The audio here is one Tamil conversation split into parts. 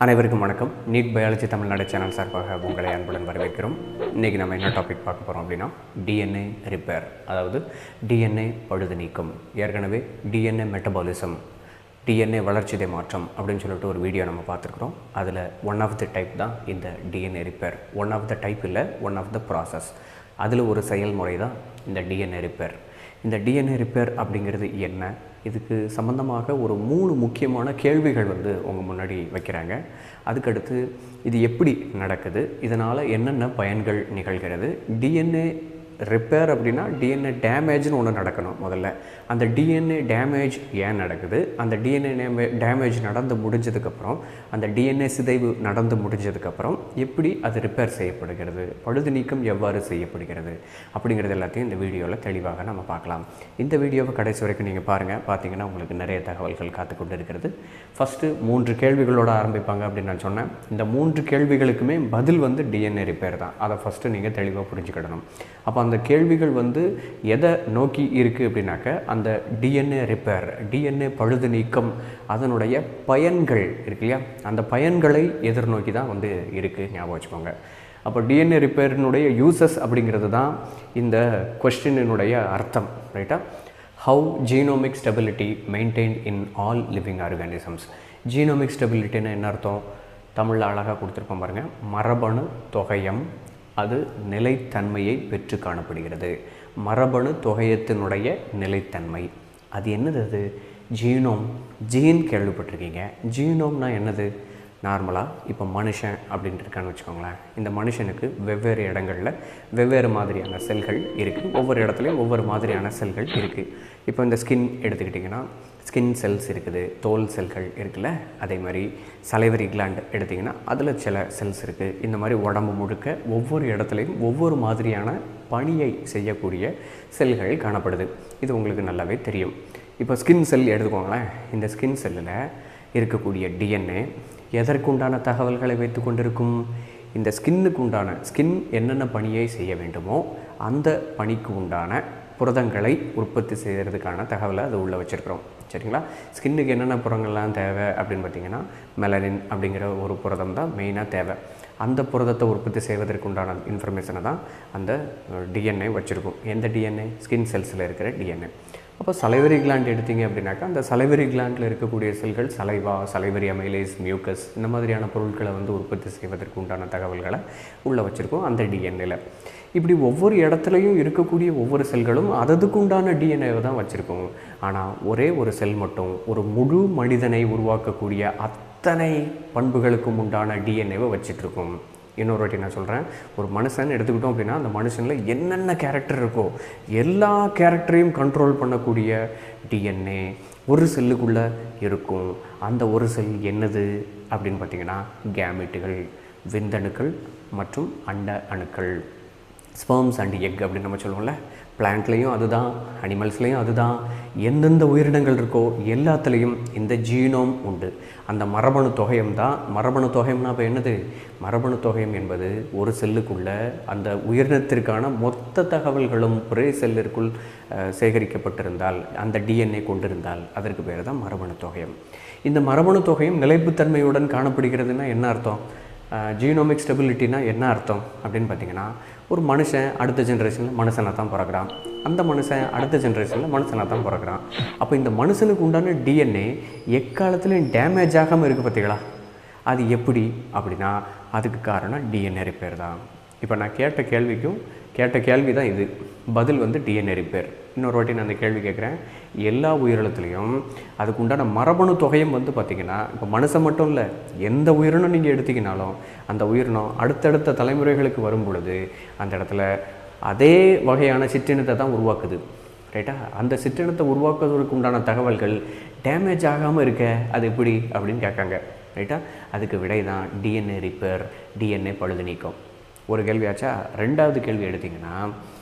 அனைவருக்கும் வணக்கம் நீட் பயாலஜி தமிழ்நாடு சேனல் சார்பாக உங்களை அன்புடன் வரவேற்கிறோம் இன்றைக்கி நம்ம என்ன டாபிக் பார்க்க போகிறோம் அப்படின்னா டிஎன்ஏ ரிப்பேர் அதாவது டிஎன்ஏ பழுது நீக்கம் ஏற்கனவே டிஎன்ஏ மெட்டபாலிசம் டிஎன்ஏ வளர்ச்சிதை மாற்றம் அப்படின்னு சொல்லிட்டு ஒரு வீடியோ நம்ம பார்த்துருக்குறோம் அதில் ஒன் ஆஃப் த டைப் தான் இந்த DNA repair one of the type இல்லை ஒன் ஆஃப் த ப்ராசஸ் அதில் ஒரு செயல்முறை தான் இந்த டிஎன்ஏ ரிப்பேர் இந்த டிஎன்ஏ ரிப்பேர் அப்படிங்கிறது என்ன இதுக்கு சம்பந்தமாக ஒரு மூணு முக்கியமான கேள்விகள் வந்து உங்கள் முன்னாடி வைக்கிறாங்க அதுக்கடுத்து இது எப்படி நடக்குது இதனால் என்னென்ன பயன்கள் நிகழ்கிறது டிஎன்ஏ ரிப்பேர் அப்படின்னா டிஎன்ஏ டேமேஜ்னு ஒன்று நடக்கணும் முதல்ல அந்த டிஎன்ஏ டேமேஜ் ஏன் நடக்குது அந்த டிஎன்ஏ டேமேஜ் நடந்து முடிஞ்சதுக்கப்புறம் அந்த டிஎன்ஏ சிதைவு நடந்து முடிஞ்சதுக்கப்புறம் எப்படி அது ரிப்பேர் செய்யப்படுகிறது பழுது நீக்கம் எவ்வாறு செய்யப்படுகிறது அப்படிங்கிறது எல்லாத்தையும் இந்த வீடியோவில் தெளிவாக நம்ம பார்க்கலாம் இந்த வீடியோவை கடைசி வரைக்கும் நீங்கள் பாருங்கள் பார்த்தீங்கன்னா உங்களுக்கு நிறைய தகவல்கள் காத்து கொண்டு இருக்கிறது ஃபஸ்ட்டு மூன்று கேள்விகளோட ஆரம்பிப்பாங்க அப்படின்னு நான் சொன்னேன் இந்த மூன்று கேள்விகளுக்குமே பதில் வந்து டிஎன்ஏ ரிப்பேர் தான் அதை ஃபஸ்ட்டு நீங்கள் தெளிவாக புரிஞ்சுக்கிடணும் அப்போ அந்த கேள்விகள் வந்து எதை நோக்கி இருக்குது அப்படின்னாக்க அந்த டிஎன்ஏ ரிப்பேர் டிஎன்ஏ பழுது நீக்கம் அதனுடைய பயன்கள் இருக்கு இல்லையா அந்த பயன்களை எதிர்நோக்கி தான் வந்து இருக்குது ஞாபகம் வச்சுக்கோங்க அப்போ டிஎன்ஏ ரிப்பேரினுடைய யூசஸ் அப்படிங்கிறது தான் இந்த கொஸ்டினுடைய அர்த்தம் ரைட்டா how genomic stability maintain in all living organisms genomic ஸ்டெபிலிட்டின்னு என்ன அர்த்தம் தமிழில் அழகாக கொடுத்துருப்போம் பாருங்கள் மரபணு தொகையம் அது நிலைத்தன்மையை பெற்று காணப்படுகிறது மரபணு தொகையத்தினுடைய நிலைத்தன்மை அது என்னது அது ஜீனோம் ஜீன் கேள்விப்பட்டிருக்கீங்க ஜீனோம்னா என்னது நார்மலாக இப்போ மனுஷன் அப்படின்ட்டு இருக்கான்னு வச்சுக்கோங்களேன் இந்த மனுஷனுக்கு வெவ்வேறு இடங்களில் வெவ்வேறு மாதிரியான செல்கள் இருக்குது ஒவ்வொரு இடத்துலையும் ஒவ்வொரு மாதிரியான செல்கள் இருக்குது இப்போ இந்த ஸ்கின் எடுத்துக்கிட்டிங்கன்னா ஸ்கின் செல்ஸ் இருக்குது தோல் செல்கள் இருக்குல்ல அதே மாதிரி சலைவரி கிளாண்ட் எடுத்திங்கன்னா அதில் சில செல்ஸ் இருக்குது இந்த மாதிரி உடம்பு முழுக்க ஒவ்வொரு இடத்துலையும் ஒவ்வொரு மாதிரியான பணியை செய்யக்கூடிய செல்கள் காணப்படுது இது உங்களுக்கு நல்லாவே தெரியும் இப்போ ஸ்கின் செல் எடுத்துக்கோங்களேன் இந்த ஸ்கின் செல்லில் இருக்கக்கூடிய டிஎன்ஏ எதற்குண்டான தகவல்களை வைத்து கொண்டிருக்கும் இந்த ஸ்கின்னுக்கு உண்டான ஸ்கின் என்னென்ன பணியை செய்ய வேண்டுமோ அந்த பணிக்கு உண்டான புரதங்களை உற்பத்தி செய்கிறதுக்கான தகவலை அது உள்ளே வச்சுருக்கிறோம் சரிங்களா ஸ்கின்னுக்கு என்னென்ன புரதங்கள்லாம் தேவை அப்படின்னு பார்த்தீங்கன்னா மெலனின் அப்படிங்கிற ஒரு புரதம் தான் மெயினாக தேவை அந்த புரதத்தை உற்பத்தி செய்வதற்கு உண்டான இன்ஃபர்மேஷனை தான் அந்த டிஎன்ஏ வச்சுருக்கும் எந்த டிஎன்ஏ ஸ்கின் செல்ஸில் இருக்கிற டிஎன்ஏ அப்போ சலைவரி கிளாண்ட் எடுத்தீங்க அப்படின்னாக்கா அந்த சலைவரி கிளாண்டில் இருக்கக்கூடிய செல்கள் சலைவா சலைவரி அமைலேஸ் மியூக்கஸ் இந்த மாதிரியான பொருட்களை வந்து உற்பத்தி செய்வதற்கு உண்டான தகவல்களை உள்ளே வச்சுருக்கோம் அந்த டிஎன்ஏல இப்படி ஒவ்வொரு இடத்துலையும் இருக்கக்கூடிய ஒவ்வொரு செல்களும் அததுக்கு உண்டான டிஎன்ஏவை தான் வச்சுருக்கோம் ஆனால் ஒரே ஒரு செல் மட்டும் ஒரு முழு மனிதனை உருவாக்கக்கூடிய அத்தனை பண்புகளுக்கும் உண்டான டிஎன்ஏவை வச்சிட்ருக்கோம் இன்னொரு வாட்டி நான் சொல்கிறேன் ஒரு மனுஷன் எடுத்துக்கிட்டோம் அப்படின்னா அந்த மனுஷனில் என்னென்ன கேரக்டர் இருக்கோ எல்லா கேரக்டரையும் கண்ட்ரோல் பண்ணக்கூடிய டிஎன்ஏ ஒரு செல்லுக்குள்ளே இருக்கும் அந்த ஒரு செல் என்னது அப்படின்னு பார்த்தீங்கன்னா கேமெட்டுகள் விந்தணுக்கள் மற்றும் அண்ட அணுக்கள் ஸ்பெர்ம்ஸ் அண்ட் எக் அப்படின்னு நம்ம சொல்லுவோம்ல பிளான்ட்லேயும் அதுதான் அனிமல்ஸ்லேயும் அதுதான் எந்தெந்த உயிரினங்கள் இருக்கோ எல்லாத்துலேயும் இந்த ஜீனோம் உண்டு அந்த மரபணு தொகையம் தான் மரபணு தொகையம்னா இப்போ என்னது மரபணு தொகையம் என்பது ஒரு செல்லுக்குள்ள அந்த உயிரினத்திற்கான மொத்த தகவல்களும் ஒரே செல்லிற்குள் சேகரிக்கப்பட்டிருந்தால் அந்த டிஎன்ஏ கொண்டிருந்தால் அதற்கு பேர் தான் மரபணு தொகையம் இந்த மரபணு தொகையும் நிலைப்புத்தன்மையுடன் காணப்படுகிறதுனா என்ன அர்த்தம் ஜீனோமிக் ஸ்டெபிலிட்டினா என்ன அர்த்தம் அப்படின்னு பார்த்தீங்கன்னா ஒரு மனுஷன் அடுத்த ஜென்ரேஷனில் மனுஷனாக தான் பிறக்கிறான் அந்த மனுஷன் அடுத்த ஜென்ரேஷனில் மனுஷனாக தான் பிறக்கிறான் அப்போ இந்த மனுஷனுக்கு உண்டான டிஎன்ஏ எக்காலத்துலேயும் டேமேஜ் ஆகாமல் இருக்குது பார்த்தீங்களா அது எப்படி அப்படின்னா அதுக்கு காரணம் டிஎன்ஏ ரிப்பேர் தான் இப்போ நான் கேட்ட கேள்விக்கும் கேட்ட கேள்வி தான் இது பதில் வந்து டிஎன்ஏ ரிப்பேர் இன்னொரு வாட்டி நான் அந்த கேள்வி கேட்குறேன் எல்லா உயிரினத்துலேயும் அதுக்கு உண்டான மரபணு தொகையும் வந்து பார்த்திங்கன்னா இப்போ மனுஷன் மட்டும் இல்லை எந்த உயிரினம் நீங்கள் எடுத்திங்கனாலும் அந்த உயிரினம் அடுத்தடுத்த தலைமுறைகளுக்கு வரும் பொழுது அந்த இடத்துல அதே வகையான சிற்றினத்தை தான் உருவாக்குது ரைட்டா அந்த சிற்றினத்தை உருவாக்குவதற்கு உண்டான தகவல்கள் டேமேஜ் ஆகாமல் இருக்க அது எப்படி அப்படின்னு கேட்காங்க ரைட்டா அதுக்கு விடை தான் டிஎன்ஏ ரிப்பேர் டிஎன்ஏ பழுது நீக்கம் ஒரு கேள்வியாச்சா ரெண்டாவது கேள்வி எடுத்திங்கன்னா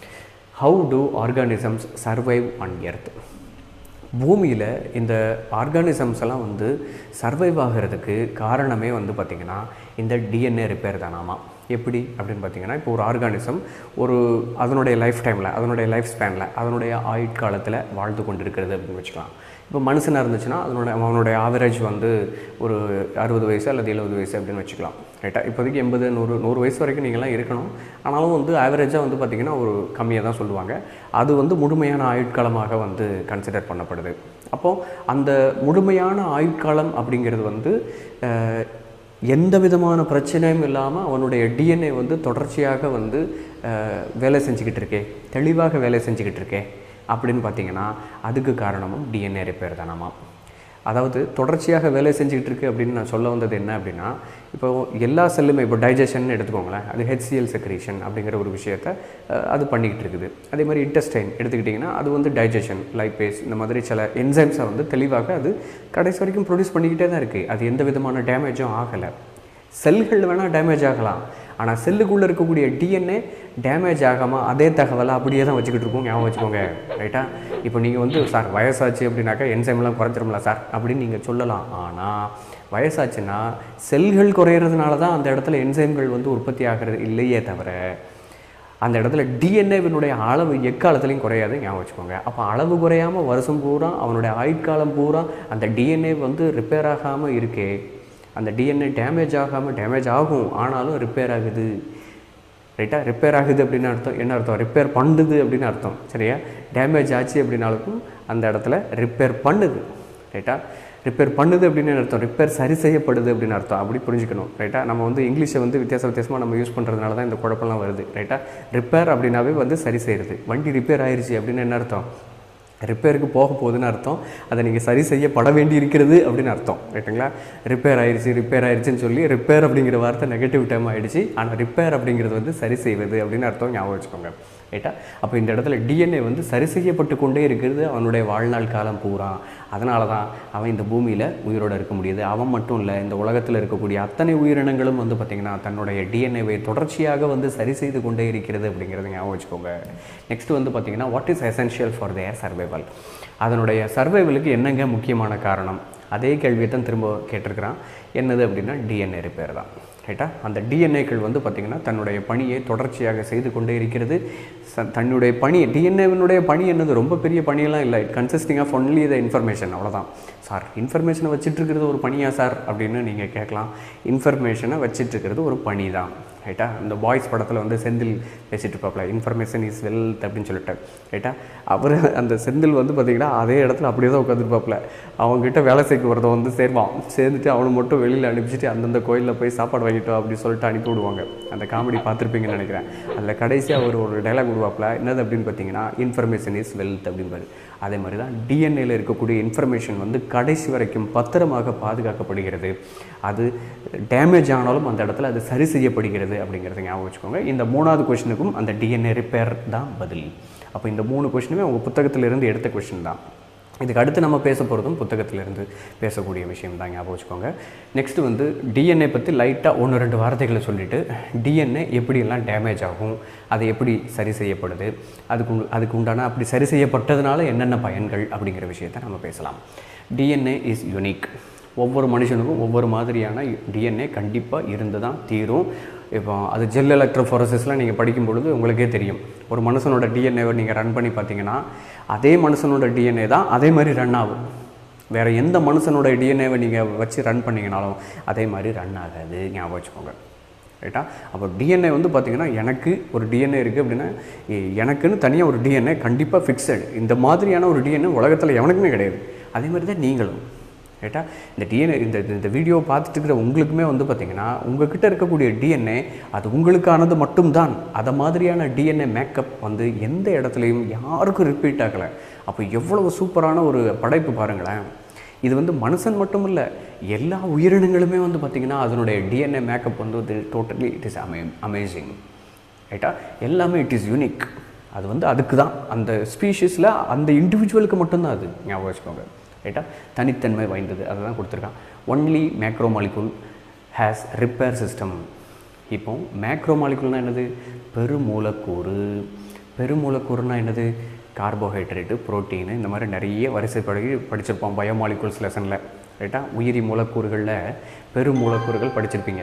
how to organisms survive on earth பூமியில் இந்த ஆர்கானிசம்ஸ் எல்லாம் வந்து சர்வைவ் ஆகிறதுக்கு காரணமே வந்து பார்த்திங்கன்னா இந்த டிஎன்ஏ ரிப்பேர் தானாமா எப்படி அப்படின்னு பார்த்தீங்கன்னா இப்போ ஒரு ஆர்கானிசம் ஒரு அதனுடைய லைஃப் டைமில் அதனுடைய லைஃப் ஸ்பேனில் அதனுடைய ஆயுட்காலத்தில் வாழ்ந்து கொண்டிருக்கிறது அப்படின்னு வச்சுக்கலாம் இப்போ மனுஷனாக இருந்துச்சுன்னா அதனோட அவனுடைய ஆவரேஜ் வந்து ஒரு அறுபது வயசு அல்லது எழுபது வயசு அப்படின்னு வச்சுக்கலாம் ரைட்டா இப்போதைக்கு எண்பது நூறு நூறு வயசு வரைக்கும் நீங்கள்லாம் இருக்கணும் ஆனாலும் வந்து ஆவரேஜாக வந்து பார்த்திங்கன்னா ஒரு கம்மியாக தான் சொல்லுவாங்க அது வந்து முழுமையான ஆயுட்காலமாக வந்து கன்சிடர் பண்ணப்படுது அப்போது அந்த முழுமையான ஆயுட்காலம் அப்படிங்கிறது வந்து அஹ், எந்த விதமான பிரச்சனையும் இல்லாமல் அவனுடைய டிஎன்ஏ வந்து தொடர்ச்சியாக வந்து அஹ், வேலை செஞ்சுக்கிட்டு இருக்கே தெளிவாக வேலை செஞ்சுக்கிட்டு இருக்கே அப்படின்னு பார்த்தீங்கன்னா அதுக்கு காரணமும் டிஎன்ஏ ரிப்பேர் தானாமா அதாவது தொடர்ச்சியாக வேலை செஞ்சுக்கிட்டு இருக்கு அப்படின்னு நான் சொல்ல வந்தது என்ன அப்படின்னா இப்போ எல்லா செல்லுமே இப்போ டைஜஷன் எடுத்துக்கோங்களேன் அது ஹெச்சிஎல் செக்ரேஷன் அப்படிங்கிற ஒரு விஷயத்த அஹ், அது பண்ணிக்கிட்டு இருக்குது அதே மாதிரி இன்டெஸ்டைன் எடுத்துக்கிட்டிங்கன்னா அது வந்து டைஜஷன் லைப்பேஸ் இந்த மாதிரி சில என்சைம்ஸை வந்து தெளிவாக அது கடைசி வரைக்கும் ப்ரொடியூஸ் பண்ணிக்கிட்டே தான் இருக்குது அது எந்த விதமான டேமேஜும் ஆகலை செல்கள் வேணால் டேமேஜ் ஆகலாம் ஆனால் செல்லுக்குள்ளே இருக்கக்கூடிய டிஎன்ஏ டேமேஜ் ஆகாமல் அதே தகவலை அப்படியே தான் வச்சுக்கிட்டு இருக்கோம் ஞாபகம் வச்சுக்கோங்க ரைட்டா இப்போ நீங்கள் வந்து சார் வயசாச்சு அப்படின்னாக்கா என்சைம்லாம் குறைஞ்சிரும்ல சார் அப்படின்னு நீங்கள் சொல்லலாம் ஆனால் வயசாச்சுன்னா செல்கள் குறையிறதுனால தான் அந்த இடத்துல என்சைம்கள் வந்து உற்பத்தி ஆகிறது இல்லையே தவிர அந்த இடத்துல டிஎன்ஏவினுடைய அளவு எக்காலத்துலேயும் குறையாது ஞாபகம் வச்சுக்கோங்க அப்போ அளவு குறையாமல் வருஷம் பூரா அவனுடைய ஆயுட்காலம் பூரா அந்த டிஎன்ஏ வந்து ரிப்பேர் ஆகாமல் இருக்கே அந்த டிஎன்ஏ டேமேஜ் ஆகாமல் டேமேஜ் ஆகும் ஆனாலும் ரிப்பேர் ஆகுது ரைட்டா ரிப்பேர் ஆகுது அப்படின்னு அர்த்தம் என்ன அர்த்தம் ரிப்பேர் பண்ணுது அப்படின்னு அர்த்தம் சரியா டேமேஜ் ஆச்சு அப்படின்னாலும் அந்த இடத்துல ரிப்பேர் பண்ணுது ரைட்டா ரிப்பேர் பண்ணுது அப்படின்னு என்ன அர்த்தம் ரிப்பேர் சரி செய்யப்படுது அப்படின்னு அர்த்தம் அப்படி புரிஞ்சுக்கணும் ரைட்டா நம்ம வந்து இங்கிலீஷை வந்து வித்தியாச வித்தியாசமாக நம்ம யூஸ் பண்ணுறதுனால தான் இந்த குழப்பம்லாம் வருது ரைட்டா ரிப்பேர் அப்படின்னாவே வந்து சரி செய்கிறது வண்டி ரிப்பேர் ஆயிருச்சு அப்படின்னு என்ன அர்த்தம் ரிப்பேருக்கு போக போகுதுன்னு அர்த்தம் அதை நீங்கள் சரி செய்யப்பட வேண்டி இருக்கிறது அப்படின்னு அர்த்தம் ரைட்டுங்களா ரிப்பேர் ஆயிடுச்சு ரிப்பேர் ஆயிடுச்சுன்னு சொல்லி ரிப்பேர் அப்படிங்கிற வார்த்தை நெகட்டிவ் டைம் ஆயிடுச்சு ஆனால் ரிப்பேர் அப்படிங்கிறது வந்து சரி செய்வது அப்படின்னு அர்த்தம் ஞாபகம் வச்சுக்கோங்க ரைட்டா அப்போ இந்த இடத்துல டிஎன்ஏ வந்து சரி செய்யப்பட்டு கொண்டே இருக்கிறது அவனுடைய வாழ்நாள் காலம் பூரா அதனால தான் அவன் இந்த பூமியில் உயிரோடு இருக்க முடியுது அவன் மட்டும் இல்லை இந்த உலகத்தில் இருக்கக்கூடிய அத்தனை உயிரினங்களும் வந்து பார்த்திங்கன்னா தன்னுடைய டிஎன்ஏவை தொடர்ச்சியாக வந்து சரி செய்து கொண்டே இருக்கிறது அப்படிங்கிறத ஞாபகம் வச்சுக்கோங்க நெக்ஸ்ட் வந்து பார்த்திங்கன்னா what is essential for their survival அதனுடைய சர்வைவலுக்கு என்னங்க முக்கியமான காரணம் அதே கேள்வியை தான் திரும்ப கேட்டிருக்கிறான் என்னது அப்படின்னா டிஎன்ஏ ரிப்பேர் தான் ரைட்டா அந்த டிஎன்ஏக்கள் வந்து பார்த்திங்கன்னா தன்னுடைய பணியை தொடர்ச்சியாக செய்து கொண்டே இருக்கிறது ச- தன்னுடைய பணி டிஎன்ஏவினுடைய பணி என்னது ரொம்ப பெரிய பணியெல்லாம் இல்லை consisting of only the information அவ்வளோதான் சார் இன்ஃபர்மேஷனை வச்சுட்டு இருக்கிறது ஒரு பணியா சார் அப்படின்னு நீங்கள் கேட்கலாம் இன்ஃபர்மேஷனை வச்சுட்டு இருக்கிறது ஒரு பணி தான் ரைட்டா இந்த பாய்ஸ் படத்தில் வந்து செந்தில் பேசிட்டு இருப்பாப்ல இன்ஃபர்மேஷன் இஸ் வெல்த் அப்படின்னு சொல்லிட்டு ரைட்டா அவர் அந்த செந்தில் வந்து பார்த்திங்கன்னா அதே இடத்துல அப்படியே தான் உட்காந்துருப்பாப்புல அவங்ககிட்ட வேலை செய்ய வரதை வந்து சேர்வான் சேர்ந்துட்டு அவனை மட்டும் வெளியில் அனுப்பிச்சிட்டு அந்தந்த கோயிலில் போய் சாப்பாடு வாங்கிட்டு வா அப்படின்னு சொல்லிட்டு அனுப்பி விடுவாங்க அந்த காமெடி பார்த்துருப்பீங்கன்னு நினைக்கிறேன் அதில் கடைசியாக அவர் ஒரு டைலாக் விடுவாப்புல என்னது அப்படின்னு பார்த்தீங்கன்னா இன்ஃபர்மேஷன் இஸ் வெல்த் அப்படிம்பாரு அதே மாதிரி தான் டிஎன்ஏல இருக்கக்கூடிய இன்ஃபர்மேஷன் வந்து கடைசி வரைக்கும் பத்திரமாக பாதுகாக்கப்படுகிறது அது டேமேஜ் ஆனாலும் அந்த இடத்துல அது சரி செய்யப்படுகிறது அப்படிங்கிறத ஞாபகம் வச்சுக்கோங்க இந்த மூணாவது கொஷினுக்கும் அந்த டிஎன்ஏ ரிப்பேர் தான் பதில் அப்போ இந்த மூணு கொஷினுமே உங்கள் புத்தகத்திலிருந்து எடுத்த கொஷின் தான் இதுக்கு அடுத்து நம்ம பேச போகிறதும் புத்தகத்திலிருந்து பேசக்கூடிய விஷயம் தான் ஞாபகம் வச்சுக்கோங்க நெக்ஸ்ட் வந்து டிஎன்ஏ பற்றி லைட்டாக ஒன்று ரெண்டு வார்த்தைகளை சொல்லிவிட்டு டிஎன்ஏ எப்படியெல்லாம் டேமேஜ் ஆகும் அது எப்படி சரி செய்யப்படுது அதுக்கு உண்டு- அதுக்கு உண்டான அப்படி சரி செய்யப்பட்டதுனால என்னென்ன பயன்கள் அப்படிங்கிற விஷயத்தை நம்ம பேசலாம் டிஎன்ஏ இஸ் யுனிக் ஒவ்வொரு மனுஷனுக்கும் ஒவ்வொரு மாதிரியான டிஎன்ஏ கண்டிப்பாக இருந்து தான் தீரும் இப்போ அது ஜெல் எலக்ட்ரோஃபோரசிஸ்லாம் நீங்கள் படிக்கும் பொழுது உங்களுக்கே தெரியும் ஒரு மனுஷனோட டிஎன்ஏவை நீங்கள் ரன் பண்ணி பார்த்தீங்கன்னா அதே மனுஷனோட டிஎன்ஏ தான் அதே மாதிரி ரன் ஆகும் வேறு எந்த மனுஷனோட டிஎன்ஏவை நீங்கள் வச்சு ரன் பண்ணீங்கனாலும் அதே மாதிரி ரன் ஆகாது ஞாபகம் வச்சுக்கோங்க ரைட்டா அப்போ டிஎன்ஏ வந்து பார்த்திங்கன்னா எனக்கு ஒரு டிஎன்ஏ இருக்குது அப்படின்னா எ- எனக்குன்னு தனியாக ஒரு டிஎன்ஏ கண்டிப்பாக ஃபிக்ஸடு இந்த மாதிரியான ஒரு டிஎன்ஏ உலகத்தில் எவனுக்குமே கிடையாது அதே மாதிரி தான் நீங்களும் ரைட்டா இந்த டிஎன்ஏ இந்த இந்த- இந்த வீடியோ பார்த்துட்டு இருக்கிற உங்களுக்குமே வந்து பார்த்தீங்கன்னா உங்ககிட்ட இருக்கக்கூடிய டிஎன்ஏ அது உங்களுக்கானது மட்டும்தான் அதை மாதிரியான டிஎன்ஏ மேக்கப் வந்து எந்த இடத்துலையும் யாருக்கும் ரிப்பீட் ஆகலை அப்போ எவ்வளவு சூப்பரான ஒரு படைப்பு பாருங்களேன் இது வந்து மனுஷன் மட்டும் இல்லை எல்லா உயிரினங்களுமே வந்து பார்த்திங்கன்னா அதனுடைய டிஎன்ஏ மேக்கப் வந்து டோட்டலி இட் இஸ் அமே அமேசிங் ரைட்டா எல்லாமே இட் இஸ் யூனிக் அது வந்து அதுக்கு தான் அந்த ஸ்பீஷீஸில் அந்த இண்டிவிஜுவலுக்கு மட்டும்தான் அது ஞாபகம் வச்சுக்கோங்க ரைட்டா தனித்தன்மை வாய்ந்தது அதை தான் கொடுத்துருக்கான் only macromolecule has repair system இப்போ மேக்ரோ மாலிகுல்னால் என்னது பெருமூலக்கூறு பெருமூலக்கூறுனா என்னது கார்போஹைட்ரேட்டு புரோட்டீனு இந்த மாதிரி நிறைய வரிசைப்படி படிச்சிருப்போம் பயோமாலிகுல்ஸ் லெசனில் ரைட்டா உயிரி மூலக்கூறுகளில் பெருமூலக்கூறுகள் படிச்சிருப்பீங்க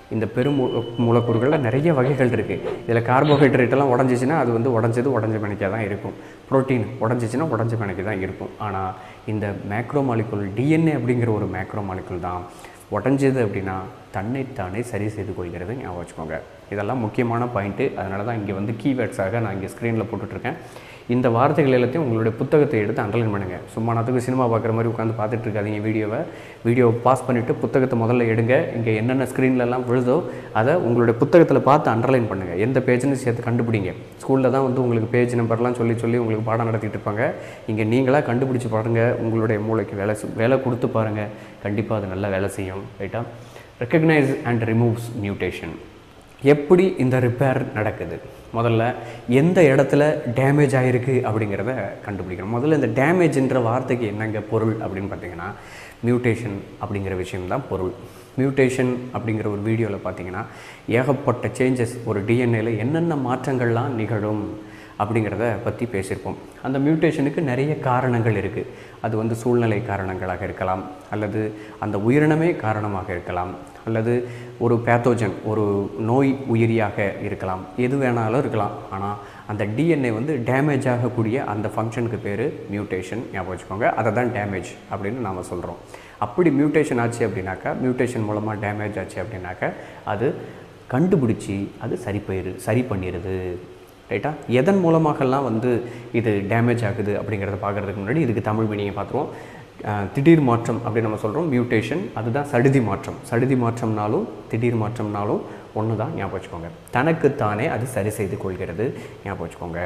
இந்த பெரும் மூ- மூலக்கூறுகளில் நிறைய வகைகள் இருக்குது இதில் கார்போஹைட்ரேட் எல்லாம் உடஞ்சிச்சின்னா அது வந்து உடஞ்சது உடஞ்ச மணிக்காக தான் இருக்கும் புரோட்டீன் உடஞ்சிச்சின்னா உடஞ்ச மணிக்கு தான் இருக்கும் ஆனால் இந்த மேக்ரோ மாலிகுல் டிஎன்ஏ அப்படிங்கிற ஒரு மேக்ரோ மாலிகுல் தான் உடஞ்சது அப்படின்னா தன்னைத்தானே சரி செய்து கொள்கிறது ஞாபகம் வச்சுக்கோங்க இதெல்லாம் முக்கியமான பாயிண்ட்டு அதனால தான் இங்கே வந்து கீவேர்ட்ஸாக நான் இங்கே ஸ்க்ரீனில் போட்டுட்ருக்கேன் இந்த வார்த்தைகள் எல்லாத்தையும் உங்களுடைய புத்தகத்தை எடுத்து அண்டர்லைன் பண்ணுங்கள் சும்மா நேரத்துக்கு சினிமா பார்க்குற மாதிரி உட்காந்து பார்த்துட்டு இருக்காதீங்க வீடியோவை வீடியோவை பாஸ் பண்ணிவிட்டு புத்தகத்தை முதல்ல எடுங்க இங்கே என்னென்ன ஸ்க்ரீன்லலாம் விழுதோ அதை உங்களுடைய புத்தகத்தில் பார்த்து அண்டர்லைன் பண்ணுங்கள் எந்த பேஜ்னு சேர்த்து கண்டுபிடிங்க ஸ்கூலில் தான் வந்து உங்களுக்கு பேஜ் நம்பர்லாம் சொல்லி சொல்லி உங்களுக்கு பாடம் நடத்திட்டு இருப்பாங்க இங்கே நீங்களாக கண்டுபிடிச்சி பாருங்கள் உங்களுடைய மூளைக்கு வேலை செ- வேலை கொடுத்து பாருங்கள் கண்டிப்பாக அது நல்லா வேலை செய்யும் ரைட்டா ரெக்கக்னைஸ் அண்ட் ரிமூவ்ஸ் மியூட்டேஷன் எப்படி இந்த ரிப்பேர் நடக்குது முதல்ல எந்த இடத்துல டேமேஜ் ஆகிருக்கு அப்படிங்கிறத கண்டுபிடிக்கணும் முதல்ல இந்த டேமேஜ்ன்ற வார்த்தைக்கு என்னங்க பொருள் அப்படின்னு பார்த்தீங்கன்னா மியூட்டேஷன் அப்படிங்கிற விஷயம்தான் பொருள் மியூட்டேஷன் அப்படிங்கிற ஒரு வீடியோவில் பார்த்தீங்கன்னா ஏகப்பட்ட சேஞ்சஸ் ஒரு டிஎன்ஏல என்னென்ன மாற்றங்கள்லாம் நிகழும் அப்படிங்கிறத பற்றி பேசியிருப்போம் அந்த மியூட்டேஷனுக்கு நிறைய காரணங்கள் இருக்குது அது வந்து சூழ்நிலை காரணங்களாக இருக்கலாம் அல்லது அந்த உயிரினமே காரணமாக இருக்கலாம் அல்லது ஒரு பேத்தோஜன் ஒரு நோய் உயிரியாக இருக்கலாம் எது வேணாலும் இருக்கலாம் ஆனால் அந்த டிஎன்ஏ வந்து டேமேஜ் ஆகக்கூடிய அந்த ஃபங்க்ஷனுக்கு பேர் மியூட்டேஷன் ஞாபகம் வச்சுக்கோங்க அதை தான் டேமேஜ் அப்படின்னு நாம் சொல்கிறோம் அப்படி மியூட்டேஷன் ஆச்சு அப்படின்னாக்கா மியூட்டேஷன் மூலமாக டேமேஜ் ஆச்சு அப்படின்னாக்கா அது கண்டுபிடிச்சி அது சரி போயிரு சரி பண்ணிடுது ரைட்டா எதன் மூலமாகலாம் வந்து இது டேமேஜ் ஆகுது அப்படிங்கிறத பார்க்குறதுக்கு முன்னாடி இதுக்கு தமிழ் மீனிங்கை பார்த்துருவோம் அஹ், திடீர் மாற்றம் அப்படின்னு நம்ம சொல்கிறோம் மியூட்டேஷன் அதுதான் சடுதி மாற்றம் சடுதி மாற்றம்னாலும் திடீர் மாற்றம்னாலும் ஒன்று தான் ஞாபகம் வச்சுக்கோங்க தனக்குத்தானே அது சரி செய்து கொள்கிறது ஞாபகம் வச்சுக்கோங்க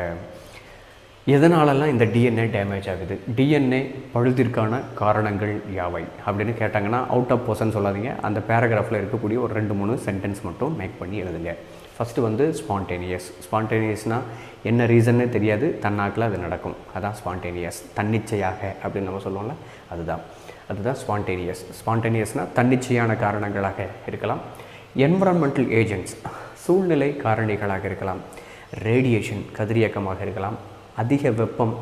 எதனாலலாம் இந்த டிஎன்ஏ டேமேஜ் ஆகுது டிஎன்ஏ பழுதிற்கான காரணங்கள் யாவை அப்படின்னு கேட்டாங்கன்னா அவுட் ஆஃப் போர்ஷன் சொல்லாதீங்க அந்த பேராகிராஃபில் இருக்கக்கூடிய ஒரு ரெண்டு மூணு சென்டென்ஸ் மட்டும் மேக் பண்ணி எழுதுங்க ஃபஸ்ட்டு வந்து ஸ்பான்டேனியஸ் ஸ்பான்டேனியஸ்னால் என்ன ரீசன்னே தெரியாது தன்னாக்கில் அது நடக்கும் அதான் ஸ்பான்டேனியஸ் தன்னிச்சையாக அப்படின்னு நம்ம சொல்லுவோம்ல அதுதான் அதுதான் ஸ்பான்டேனியஸ் ஸ்பான்டேனியஸ்னால் தன்னிச்சையான காரணங்களாக இருக்கலாம் என்வரான்மெண்டல் ஏஜென்ட்ஸ் சூழ்நிலை காரணிகளாக இருக்கலாம் ரேடியேஷன் கதிரியக்கமாக இருக்கலாம் அதிக வெப்பம்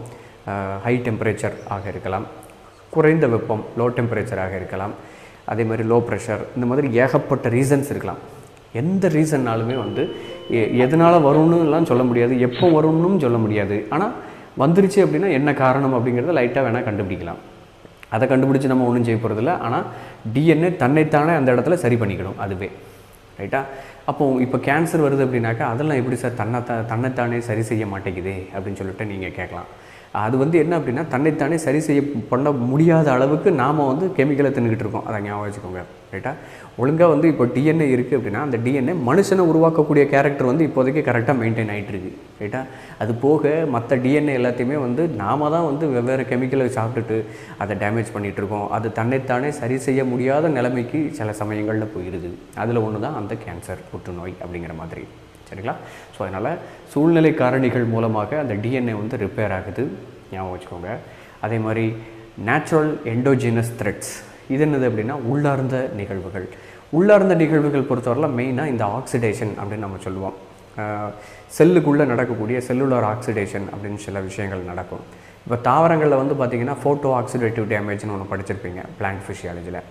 ஹை டெம்பரேச்சர் ஆக இருக்கலாம் குறைந்த வெப்பம் லோ டெம்பரேச்சராக இருக்கலாம் அதே மாதிரி லோ ப்ரெஷர் இந்த மாதிரி ஏகப்பட்ட ரீசன்ஸ் இருக்கலாம் எந்த ரீசன்னாலுமே வந்து எ- எதனால வரும்னுலாம் சொல்ல முடியாது எப்போ வரும்னும் சொல்ல முடியாது ஆனால் வந்துருச்சு அப்படின்னா என்ன காரணம் அப்படிங்கிறத லைட்டாக வேணால் கண்டுபிடிக்கலாம் அதை கண்டுபிடிச்சி நம்ம ஒன்றும் செய்ய போகிறதில்ல ஆனால் டிஎன்ஏ தன்னைத்தானே அந்த இடத்துல சரி பண்ணிக்கணும் அதுவே ரைட்டா அப்போ இப்போ கேன்சர் வருது அப்படின்னாக்கா அதெல்லாம் எப்படி சார் தன்னை த தன்னைத்தானே சரி செய்ய மாட்டேங்குது அப்படின்னு சொல்லிட்டு நீங்கள் கேட்கலாம் அது வந்து என்ன அப்படின்னா தன்னைத்தானே சரி செய்ய பண்ண முடியாத அளவுக்கு நாம் வந்து கெமிக்கலை தின்னுக்கிட்டு இருக்கோம் அதை ஞாபகம் வச்சுக்கோங்க ரைட்டா ஒழுங்காக வந்து இப்போ டிஎன்ஏ இருக்குது அப்படின்னா அந்த டிஎன்ஏ மனுஷனை உருவாக்கக்கூடிய கேரக்டர் வந்து இப்போதைக்கு கரெக்டாக மெயின்டைன் ஆகிட்டு இருக்கு ரைட்டா அது போக மற்ற டிஎன்ஏ எல்லாத்தையுமே வந்து நாம தான் வந்து வெவ்வேறு கெமிக்கலை சாப்பிட்டுட்டு அதை டேமேஜ் பண்ணிகிட்டு இருக்கோம் அது தன்னைத்தானே சரி செய்ய முடியாத நிலைமைக்கு சில சமயங்களில் போயிடுது அதில் ஒன்று தான் அந்த கேன்சர் புற்றுநோய் அப்படிங்கிற மாதிரி சரிங்களா ஸோ அதனால் சூழ்நிலை காரணிகள் மூலமாக அந்த டிஎன்ஏ வந்து ரிப்பேர் ஆகுது ஞாபகம் வச்சுக்கோங்க அதே மாதிரி நேச்சுரல் எண்டோஜினஸ் த்ரெட்ஸ் இது என்னது அப்படின்னா உள்ளார்ந்த நிகழ்வுகள் உள்ளார்ந்த நிகழ்வுகள் பொறுத்தவரையில் மெயினாக இந்த ஆக்சிடேஷன் அப்படின்னு நம்ம சொல்லுவோம் செல்லுக்குள்ளே நடக்கக்கூடிய செல்லுலார் ஆக்சிடேஷன் அப்படின்னு சில விஷயங்கள் நடக்கும் இப்போ தாவரங்களில் வந்து பார்த்திங்கன்னா ஃபோட்டோ ஆக்சிடேட்டிவ் டேமேஜ்னு ஒன்று படிச்சிருப்பீங்க பிளான்ட் ஃபிஷியாலஜியில்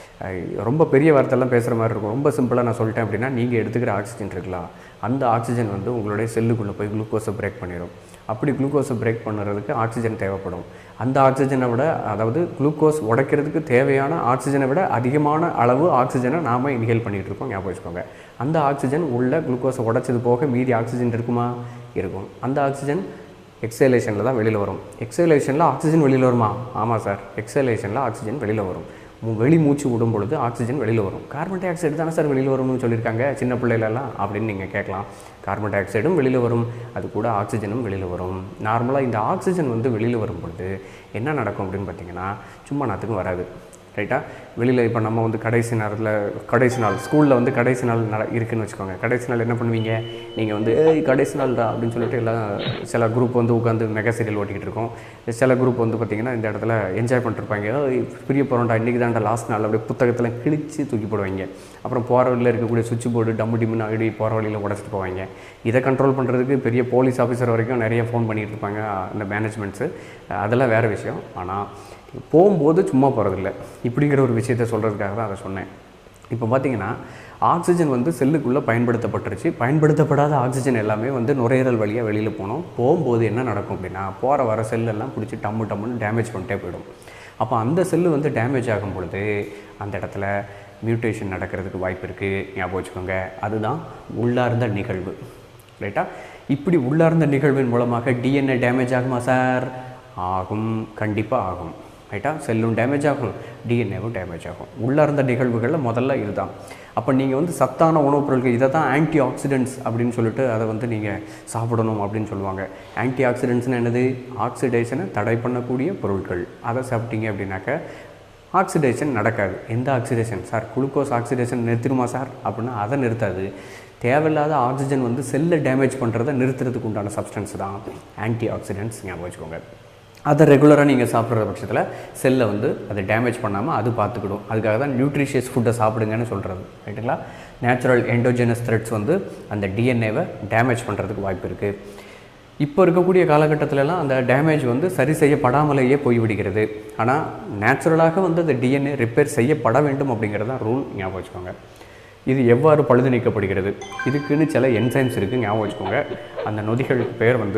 ரொம்ப பெரிய வார்த்தைலாம் பேசுகிற மாதிரி இருக்கும் ரொம்ப சிம்பிளாக நான் சொல்லிட்டேன் அப்படின்னா நீங்கள் எடுத்துக்கிற ஆக்சிஜன் இருக்கலாம் அந்த ஆக்சிஜன் வந்து உங்களுடைய செல்லுக்குள்ளே போய் குளுக்கோஸை பிரேக் பண்ணிடும் அப்படி குளுக்கோஸை பிரேக் பண்ணுறதுக்கு ஆக்சிஜன் தேவைப்படும் அந்த ஆக்சிஜனை விட அதாவது குளுக்கோஸ் உடைக்கிறதுக்கு தேவையான ஆக்சிஜனை விட அதிகமான அளவு ஆக்சிஜனை நாம் இன்ஹேல் பண்ணிகிட்டு இருக்கோம் ஞாபகம் வச்சுக்கோங்க அந்த ஆக்சிஜன் உள்ள குளுக்கோஸை உடைச்சது போக மீதி ஆக்சிஜன் இருக்குமா இருக்கும் அந்த ஆக்சிஜன் எக்ஸலேஷனில் தான் வெளியில் வரும் எக்ஸலேஷனில் ஆக்சிஜன் வெளியில் வருமா ஆமாம் சார் எக்ஸலேஷனில் ஆக்சிஜன் வெளியில் வரும் மூ- வெளி மூச்சு விடும் பொழுது ஆக்சிஜன் வெளியில் வரும் கார்பன் டை ஆக்சைடு தானே சார் வெளியில் வரும்னு சொல்லியிருக்காங்க சின்ன பிள்ளைகளெல்லாம் அப்படின்னு நீங்கள் கேட்கலாம் கார்பன் டை ஆக்சைடும் வெளியில் வரும் அது கூட ஆக்சிஜனும் வெளியில் வரும் நார்மலாக இந்த ஆக்சிஜன் வந்து வெளியில் வரும் பொழுது என்ன நடக்கும் அப்படின்னு பார்த்தீங்கன்னா சும்மா நாத்துக்கும் வராது ரைட்டா வெளியில் இப்போ நம்ம வந்து கடைசி நேரத்தில் கடைசி நாள் ஸ்கூலில் வந்து கடைசி நாள் நட இருக்குன்னு வச்சுக்கோங்க கடைசி நாள் என்ன பண்ணுவீங்க நீங்கள் வந்து ஏய் கடைசி நாள்டா அப்படின்னு சொல்லிட்டு எல்லாம் சில குரூப் வந்து உட்காந்து மெகா சீரியல் ஓட்டிக்கிட்டு இருக்கோம் சில குரூப் வந்து பார்த்திங்கன்னா இந்த இடத்துல என்ஜாய் பண்ணிருப்பாங்க ஏய் பிரிய போகிறோம்டா இன்றைக்கி தான்டா லாஸ்ட் நாள் அப்படியே புத்தகத்தில் கிழிச்சு தூக்கி போடுவாங்க அப்புறம் போகிற வழியில் இருக்கக்கூடிய சுவிட்ச் போர்டு டம்மு டிம்முன்னு ஆடி போகிற வழியில் உடச்சிட்டு போவாங்க இதை கண்ட்ரோல் பண்ணுறதுக்கு பெரிய போலீஸ் ஆஃபீஸர் வரைக்கும் நிறைய ஃபோன் பண்ணிகிட்டு இருப்பாங்க அந்த மேனேஜ்மெண்ட்ஸு அதெல்லாம் வேறு விஷயம் ஆனால் போகும்போது சும்மா போகிறதில்ல இப்படிங்கிற ஒரு விஷயத்த சொல்கிறதுக்காக தான் அதை சொன்னேன் இப்போ பார்த்தீங்கன்னா ஆக்சிஜன் வந்து செல்லுக்குள்ளே பயன்படுத்தப்பட்டுருச்சு பயன்படுத்தப்படாத ஆக்சிஜன் எல்லாமே வந்து நுரையீரல் வழியாக வெளியில் போகணும் போகும்போது என்ன நடக்கும் அப்படின்னா போகிற வர செல்லெல்லாம் பிடிச்சி டம்மு டம்முன்னு டேமேஜ் பண்ணிட்டே போயிடும் அப்போ அந்த செல்லு வந்து டேமேஜ் ஆகும் பொழுது அந்த இடத்துல மியூட்டேஷன் நடக்கிறதுக்கு வாய்ப்பு இருக்குது ஞாபகம் வச்சுக்கோங்க அதுதான் உள்ளார்ந்த நிகழ்வு ரைட்டா இப்படி உள்ளார்ந்த நிகழ்வின் மூலமாக டிஎன்ஏ டேமேஜ் ஆகுமா சார் ஆகும் கண்டிப்பாக ஆகும் ரைட்டா செல்லும் டேமேஜ் ஆகும் டிஎன்ஏவும் டேமேஜ் ஆகும் உள்ளார்ந்த நிகழ்வுகளில் முதல்ல இதுதான் அப்போ நீங்கள் வந்து சத்தான உணவுப் பொருட்கள் இதை தான் ஆன்டி ஆக்சிடென்ட்ஸ் அப்படின்னு சொல்லிட்டு அதை வந்து நீங்கள் சாப்பிடணும் அப்படின்னு சொல்லுவாங்க ஆன்டி ஆக்சிடென்ட்ஸ்னு என்னது ஆக்சிடேஷனை தடை பண்ணக்கூடிய பொருட்கள் அதை சாப்பிட்டீங்க அப்படின்னாக்க ஆக்சிடேஷன் நடக்காது எந்த ஆக்சிடேஷன் சார் குளுக்கோஸ் ஆக்சிடேஷன் நிறுத்திடுமா சார் அப்படின்னா அதை நிறுத்தாது தேவையில்லாத ஆக்சிஜன் வந்து செல்லை டேமேஜ் பண்ணுறதை நிறுத்துறதுக்கு உண்டான சப்ஸ்டன்ஸ் தான் ஆன்டி ஆக்சிடென்ட்ஸ் ஞாபகம் வச்சுக்கோங்க அதை ரெகுலராக நீங்கள் சாப்பிட்ற பட்சத்தில் செல்லை வந்து அதை டேமேஜ் பண்ணாமல் அது பார்த்துக்கிடும் அதுக்காக தான் நியூட்ரிஷியஸ் ஃபுட்டை சாப்பிடுங்கன்னு சொல்கிறது ரைட்டுங்களா நேச்சுரல் எண்டோஜெனஸ் த்ரெட்ஸ் வந்து அந்த டிஎன்ஏவை டேமேஜ் பண்ணுறதுக்கு வாய்ப்பு இருக்குது இப்போ இருக்கக்கூடிய காலகட்டத்திலலாம் அந்த டேமேஜ் வந்து சரி செய்யப்படாமலேயே போய்விடுகிறது ஆனால் நேச்சுரலாக வந்து அந்த டிஎன்ஏ ரிப்பேர் செய்யப்பட வேண்டும் அப்படிங்கிறது தான் ரூல் ஞாபகம் வச்சுக்கோங்க இது எவ்வாறு பழுது நீக்கப்படுகிறது இதுக்குன்னு சில என்சைம்ஸ் இருக்குது ஞாபகம் வச்சுக்கோங்க அந்த நொதிகளுக்கு பேர் வந்து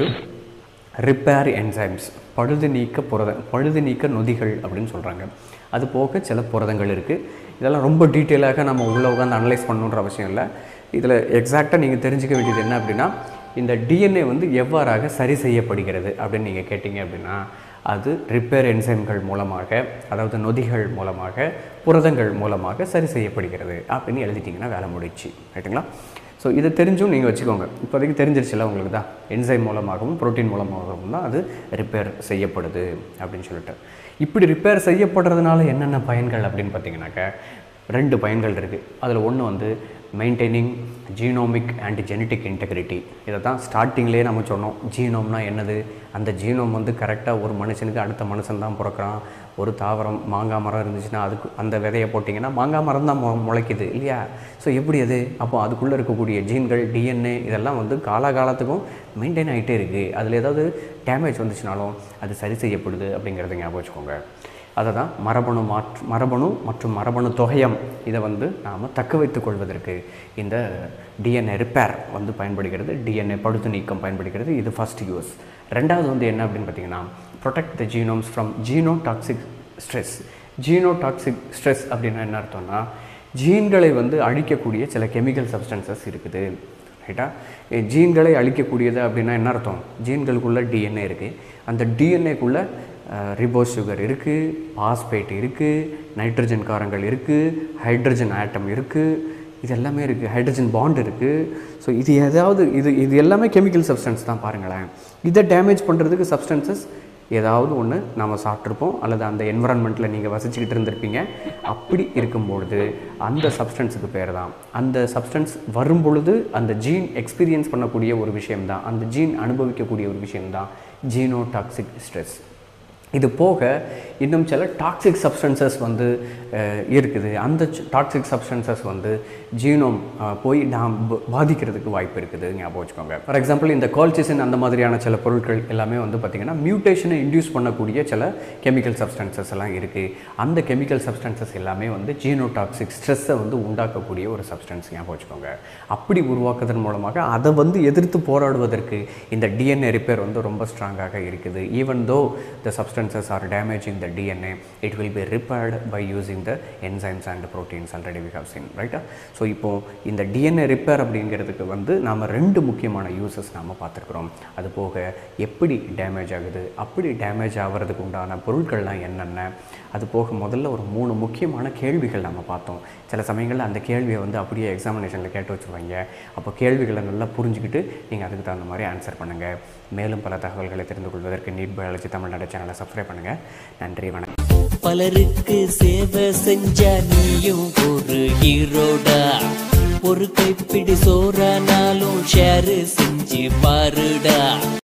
ரிப்பேர் என்சைம்ஸ் பழுது நீக்க புரத பழுது நீக்க நொதிகள் அப்படின்னு சொல்கிறாங்க அது போக சில புரதங்கள் இருக்குது இதெல்லாம் ரொம்ப டீட்டெயிலாக நம்ம உள்ளே உட்காந்து அனலைஸ் பண்ணணுன்ற அவசியம் இல்லை இதில் எக்ஸாக்டாக நீங்கள் தெரிஞ்சுக்க வேண்டியது என்ன அப்படின்னா இந்த டிஎன்ஏ வந்து எவ்வாறாக சரி செய்யப்படுகிறது அப்படின்னு நீங்கள் கேட்டிங்க அப்படின்னா அது ரிப்பேர் என்சைம்கள் மூலமாக அதாவது நொதிகள் மூலமாக புரதங்கள் மூலமாக சரி செய்யப்படுகிறது அப்படின்னு எழுதிட்டிங்கன்னா வேலை முடிச்சு ரைட்டுங்களா ஸோ இதை தெரிஞ்சும் நீங்கள் வச்சுக்கோங்க இப்போதைக்கு தெரிஞ்சிருச்சுல உங்களுக்கு தான் என்சைம் மூலமாகவும் புரோட்டீன் மூலமாகவும் தான் அது ரிப்பேர் செய்யப்படுது அப்படின்னு சொல்லிட்டு இப்படி ரிப்பேர் செய்யப்படுறதுனால என்னென்ன பயன்கள் அப்படின்னு பார்த்தீங்கன்னாக்க ரெண்டு பயன்கள் இருக்குது அதில் ஒன்று வந்து maintaining genomic and genetic integrity இதை தான் ஸ்டார்டிங்லேயே நம்ம சொன்னோம் ஜீனோம்னா என்னது அந்த ஜீனோம் வந்து கரெக்டாக ஒரு மனுஷனுக்கு அடுத்த மனுஷன் தான் பிறக்கிறான் ஒரு தாவரம் மாங்காய் மரம் இருந்துச்சுன்னா அதுக்கு அந்த விதையை போட்டிங்கன்னா மாங்காய் மரம் தான் மு முளைக்குது இல்லையா ஸோ எப்படி அது அப்போ அதுக்குள்ளே இருக்கக்கூடிய ஜீன்கள் டிஎன்ஏ இதெல்லாம் வந்து காலாகாலத்துக்கும் மெயின்டைன் ஆகிட்டே இருக்குது அதில் ஏதாவது டேமேஜ் வந்துச்சுனாலும் அது சரி செய்யப்படுது அப்படிங்கிறத ஞாபகம் வச்சுக்கோங்க அதை தான் மரபணு மாற்று மரபணு மற்றும் மரபணு தொகையம் இதை வந்து நாம் தக்க வைத்துக் கொள்வதற்கு இந்த டிஎன்ஏ ரிப்பேர் வந்து பயன்படுகிறது டிஎன்ஏ பழுது நீக்கம் பயன்படுகிறது இது ஃபஸ்ட் யூஸ் ரெண்டாவது வந்து என்ன அப்படின்னு பார்த்தீங்கன்னா protect the genomes from genotoxic stress genotoxic stress அப்படின்னா என்ன அர்த்தம்னா ஜீன்களை வந்து அழிக்கக்கூடிய சில கெமிக்கல் சப்ஸ்டன்சஸ் இருக்குது ரைட்டா ஜீன்களை அழிக்கக்கூடியது அப்படின்னா என்ன அர்த்தம் ஜீன்களுக்குள்ள டிஎன்ஏ இருக்குது அந்த டிஎன்ஏக்குள்ளே ரிபோஸ் சுகர் இருக்குது பாஸ்பேட் இருக்குது நைட்ரஜன் காரங்கள் இருக்குது ஹைட்ரஜன் ஆட்டம் இருக்குது இது எல்லாமே இருக்குது ஹைட்ரஜன் பாண்ட் இருக்குது ஸோ இது ஏதாவது இது இது எல்லாமே கெமிக்கல் சப்ஸ்டன்ஸ் தான் பாருங்களேன் இதை டேமேஜ் பண்ணுறதுக்கு சப்ஸ்டன்சஸ் ஏதாவது ஒன்று நாம் சாப்பிட்ருப்போம் அல்லது அந்த என்வரான்மெண்ட்டில் நீங்கள் வசிச்சுக்கிட்டு இருந்திருப்பீங்க அப்படி இருக்கும்பொழுது அந்த சப்ஸ்டன்ஸுக்கு பேர் தான் அந்த சப்ஸ்டன்ஸ் வரும் பொழுது அந்த ஜீன் எக்ஸ்பீரியன்ஸ் பண்ணக்கூடிய ஒரு விஷயம்தான் அந்த ஜீன் அனுபவிக்கக்கூடிய ஒரு விஷயம்தான் ஜீனோடாக்சிக் ஸ்ட்ரெஸ் இது போக இன்னும் சில டாக்ஸிக் சப்ஸ்டன்சஸ் வந்து அஹ், இருக்குது அந்த டாக்ஸிக் சப்ஸ்டன்சஸ் வந்து ஜீனோம் அஹ், போய் நாம் ப- பாதிக்கிறதுக்கு வாய்ப்பு இருக்குது ஞாபகம் வச்சுக்கோங்க ஃபார் எக்ஸாம்பிள் இந்த கால்சிசின் அந்த மாதிரியான சில பொருட்கள் எல்லாமே வந்து பார்த்திங்கன்னா மியூட்டேஷனை இன்டியூஸ் பண்ணக்கூடிய சில கெமிக்கல் சப்ஸ்டன்சஸ் எல்லாம் இருக்குது அந்த கெமிக்கல் சப்ஸ்டன்சஸ் எல்லாமே வந்து ஜீனோடாக்சிக் ஸ்ட்ரெஸ்ஸை வந்து உண்டாக்கக்கூடிய ஒரு சப்ஸ்டன்ஸ் ஞாபகம் வச்சுக்கோங்க அப்படி உருவாக்குவதன் மூலமாக அதை வந்து எதிர்த்து போராடுவதற்கு இந்த டிஎன்ஏ ரிப்பேர் வந்து ரொம்ப ஸ்ட்ராங்காக இருக்குது even though the substances are damaging the DNA it will be repaired by using the enzymes and proteins already we have seen ரைட்டா ஸோ இப்போ இந்த டிஎன்ஏ ரிப்பேர் அப்படிங்கிறதுக்கு வந்து நாம் ரெண்டு முக்கியமான யூசஸ் நாம் பார்த்துருக்குறோம் அது போக எப்படி டேமேஜ் ஆகுது அப்படி டேமேஜ் ஆகிறதுக்கு உண்டான பொருட்கள்லாம் என்னென்ன அது போக முதல்ல ஒரு மூணு முக்கியமான கேள்விகள் நம்ம பார்த்தோம் சில சமயங்களில் அந்த கேள்வியை வந்து அப்படியே எக்ஸாமினேஷனில் கேட்டு வச்சுருவாங்க அப்போ கேள்விகளை நல்லா புரிஞ்சுக்கிட்டு நீங்கள் அதுக்கு தகுந்த மாதிரி ஆன்சர் பண்ணுங்கள் மேலும் பல தகவல்களை தெரிந்து கொள்வதற்கு நீட் பயாலஜி தமிழ்நாடு சேனலை சப்ஸ்கிரைப் பண்ணுங்கள் நன்றி வணக்கம் பலருக்கு சேவை செஞ்ச நீயும் ஒரு ஹீரோடா ஒரு கைப்பிடி சோறானாலும் ஷேர் செஞ்சு பாருடா